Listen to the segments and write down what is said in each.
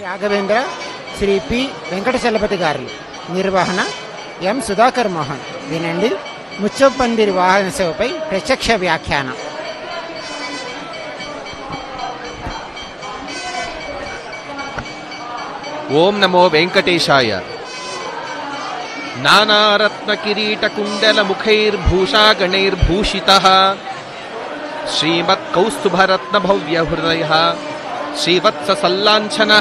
Raghavendra Shri P Venkatachalapathi గారు నిర్వహణ ఎం సుధాకర్ మోహన్ వినండి ముచ్చప్పందిరి వాహన సేవపై ప్రత్యక్ష వ్యాఖ్యానం ఓం నమో వెంకటేశాయ నానారత్నకిరీటకుండలముఖైర్భూషాగణైర్భూషితः श्रीमत्कौस्तुभरत्नभव्यहृदयः श्रीवत्ससल्लाञ्छनः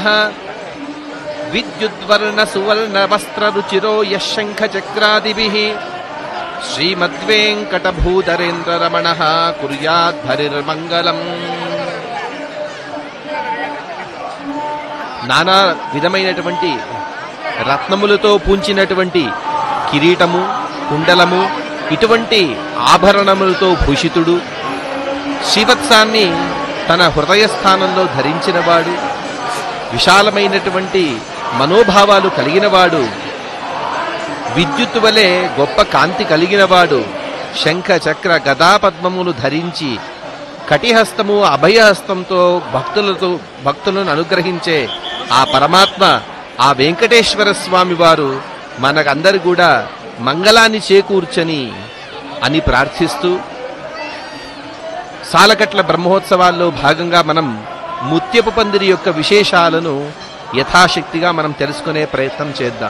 विद्युद्वर्णसुवर्णवस्त्ररुचिरो यः शङ्खचक्रादिभिः श्रीमद्वेङ्कटभूधरेन्द्ररमणः कुर्याद्धरिर्मङ्गलम् నానా విధమైనటువంటి రత్నములతో పూంచినటువంటి కిరీటము కుండలము ఇటువంటి ఆభరణములతో భూషితుడు శ్రీవత్సాన్ని తన హృదయ స్థానంలో ధరించినవాడు విశాలమైనటువంటి మనోభావాలు కలిగినవాడు విద్యుత్ వలె గొప్ప కాంతి కలిగినవాడు శంఖ చక్ర గదా పద్మములు ధరించి కటిహస్తము అభయహస్తంతో భక్తులతో భక్తులను అనుగ్రహించే ఆ పరమాత్మ ఆ వెంకటేశ్వర స్వామి వారు మనకందరు కూడా మంగళాన్ని చేకూర్చని అని ప్రార్థిస్తూ సాలకట్ల బ్రహ్మోత్సవాల్లో భాగంగా మనం ముత్యపు పందిరి యొక్క విశేషాలను యథాశక్తిగా మనం తెలుసుకునే ప్రయత్నం చేద్దాం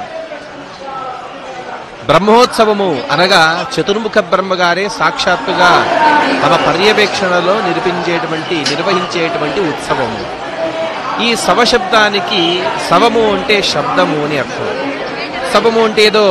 బ్రహ్మోత్సవము అనగా చతుర్ముఖ బ్రహ్మగారే సాక్షాత్తుగా తమ పర్యవేక్షణలో నిర్పించేటువంటి నిర్వహించేటువంటి ఉత్సవము ఈ శవశబ్దానికి శవము అంటే శబ్దము అని అర్థం శవము అంటే ఏదో